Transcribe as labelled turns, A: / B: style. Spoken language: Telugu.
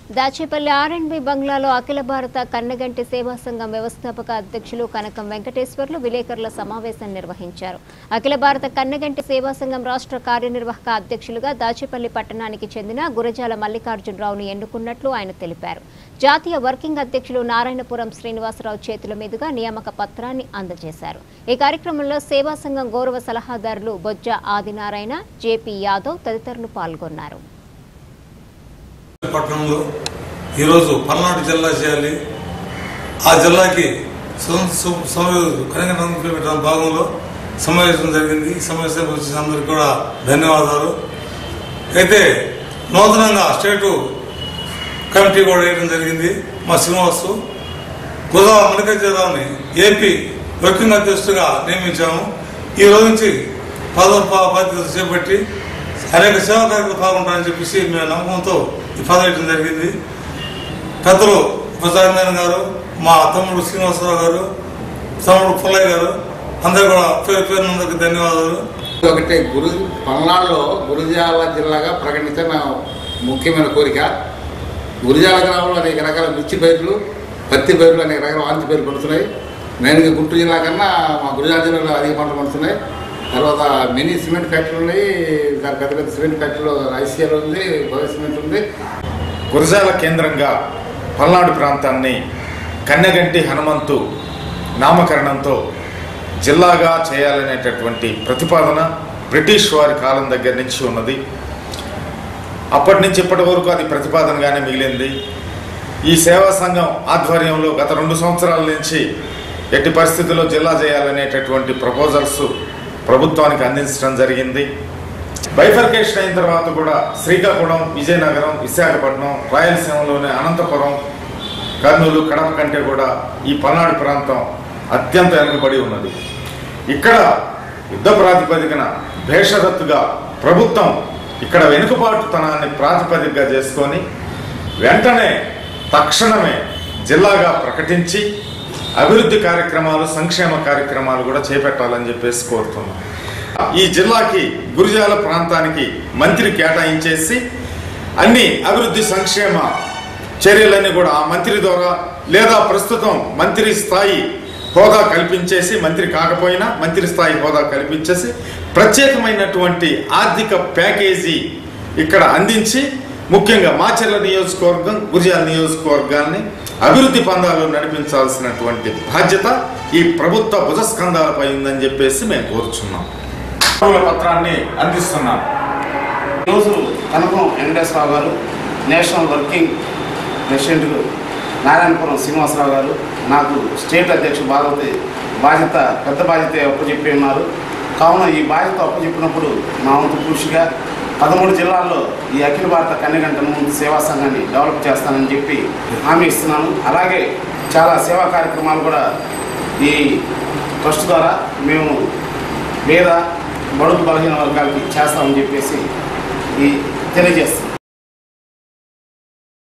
A: దాచేపల్లి ఆర్ఎండ్బి బంగ్లాలో అఖిల భారత కన్నగంటి సేవా సంఘం వ్యవస్థాపక అధ్యక్షులు కనకం వెంకటేశ్వర్లు విలేకరుల సమావేశం నిర్వహించారు అఖిల భారత కన్నగంటి సేవా సంఘం రాష్ట్ర కార్యనిర్వాహక అధ్యక్షులుగా దాచేపల్లి పట్టణానికి చెందిన గురజాల మల్లికార్జునరావును ఎన్నుకున్నట్లు ఆయన తెలిపారు జాతీయ వర్కింగ్ అధ్యక్షులు నారాయణపురం శ్రీనివాసరావు చేతుల మీదుగా నియామక పత్రాన్ని అందజేశారు ఈ కార్యక్రమంలో సేవా సంఘం గౌరవ సలహాదారులు బొజ్జ ఆదినారాయణ జేపీ యాదవ్ తదితరులు పాల్గొన్నారు
B: పట్టణంలో ఈరోజు పల్నాడు జిల్లా చేయాలి ఆ జిల్లాకి కనకనం పెట్టడం భాగంలో సమావేశం జరిగింది ఈ సమావేశానికి వచ్చిన అందరికీ కూడా ధన్యవాదాలు అయితే నూతనంగా స్టేటు కమిటీ కూడా వేయడం జరిగింది మా శ్రీనివాస్ గుజా మల్లికార్జునరావుని ఏపీ వర్కింగ్ అధ్యక్షుడిగా నియమించాము ఈ రోజు నుంచి పదవ పా- బాధ్యతలు చేపట్టి అనేక సేవా కార్యక్రమాలు పాల్గొంటారని చెప్పేసి మేము నమ్మకంతో ఈ పదవి వేయడం జరిగింది పెద్దలు ఉపచారందన్ గారు మా తమ్ముడు శ్రీనివాసరావు గారు తమ్ముడు పుల్లయ్య గారు అందరు కూడా పేరు పేరునందుకు ధన్యవాదాలు
C: ఒకటే గురు పల్నాడులో గురుజాల జిల్లాగా ప్రకటించిన నా ముఖ్యమైన కోరిక గురుజాల గ్రామంలో అనేక రకాల మిర్చి పైర్లు పత్తి పైర్లు అనేక రకాల వాంతి పైర్లు పడుతున్నాయి మెయిన్గా గుంటూరు జిల్లా కన్నా మా గురుజాల జిల్లాలో అధిక పంటలు పడుతున్నాయి తర్వాత మినీ సిమెంట్ ఫ్యాక్టరీలు ఉన్నాయి దాని పెద్ద పెద్ద సిమెంట్ ఫ్యాక్టరీలో ఐసీఎల్ ఉంది భవ్య సిమెంట్ ఉంది
D: గురజాల కేంద్రంగా పల్నాడు ప్రాంతాన్ని కన్నెగంటి హనుమంతు నామకరణంతో జిల్లాగా చేయాలనేటటువంటి ప్రతిపాదన బ్రిటిష్ వారి కాలం దగ్గర నుంచి ఉన్నది అప్పటి నుంచి ఇప్పటి వరకు అది ప్రతిపాదనగానే మిగిలింది ఈ సేవా సంఘం ఆధ్వర్యంలో గత రెండు సంవత్సరాల నుంచి ఎట్టి పరిస్థితుల్లో జిల్లా చేయాలనేటటువంటి ప్రపోజల్స్ ప్రభుత్వానికి అందించడం జరిగింది బైఫర్కేషన్ అయిన తర్వాత కూడా శ్రీకాకుళం విజయనగరం విశాఖపట్నం రాయలసీమలోని అనంతపురం కర్నూలు కడప కంటే కూడా ఈ పల్నాడు ప్రాంతం అత్యంత వెనుకబడి ఉన్నది ఇక్కడ యుద్ధ ప్రాతిపదికన భేషరత్తుగా ప్రభుత్వం ఇక్కడ వెనుకబాటుతనాన్ని ప్రాతిపదికగా చేసుకొని వెంటనే తక్షణమే జిల్లాగా ప్రకటించి అభివృద్ధి కార్యక్రమాలు సంక్షేమ కార్యక్రమాలు కూడా చేపట్టాలని చెప్పేసి కోరుతున్నాం ఈ జిల్లాకి గురిజాల ప్రాంతానికి మంత్రి కేటాయించేసి అన్ని అభివృద్ధి సంక్షేమ చర్యలన్నీ కూడా ఆ మంత్రి ద్వారా లేదా ప్రస్తుతం మంత్రి స్థాయి హోదా కల్పించేసి మంత్రి కాకపోయినా మంత్రి స్థాయి హోదా కల్పించేసి ప్రత్యేకమైనటువంటి ఆర్థిక ప్యాకేజీ ఇక్కడ అందించి ముఖ్యంగా మాచర్ల నియోజకవర్గం గురిజాల నియోజకవర్గాల్ని అభివృద్ధి పందాలు నడిపించాల్సినటువంటి బాధ్యత ఈ ప్రభుత్వ భుజస్కంధాలపై ఉందని చెప్పేసి మేము కోరుచున్నాం పత్రాన్ని అందిస్తున్నాం
E: ఈరోజు కనకం వెంకటేశ్వరరావు గారు national working president Narayanapuram Srinivasarao గారు నాకు స్టేట్ అధ్యక్షుడు బాధ్యత బాధ్యత పెద్ద బాధ్యత అప్పచెప్పి ఉన్నారు కావున ఈ బాధ్యత అప్పచెప్పినప్పుడు మా వంతు కృషిగా పదమూడు జిల్లాల్లో ఈ అఖిల భారత కన్యగంట ముందు సేవా సంఘాన్ని డెవలప్ చేస్తానని చెప్పి హామీ ఇస్తున్నాను అలాగే చాలా సేవా కార్యక్రమాలు కూడా ఈ ట్రస్ట్ ద్వారా మేము పేద బడుగు బలహీన వర్గాలకి చేస్తామని చెప్పేసి ఈ తెలియజేస్తున్నాం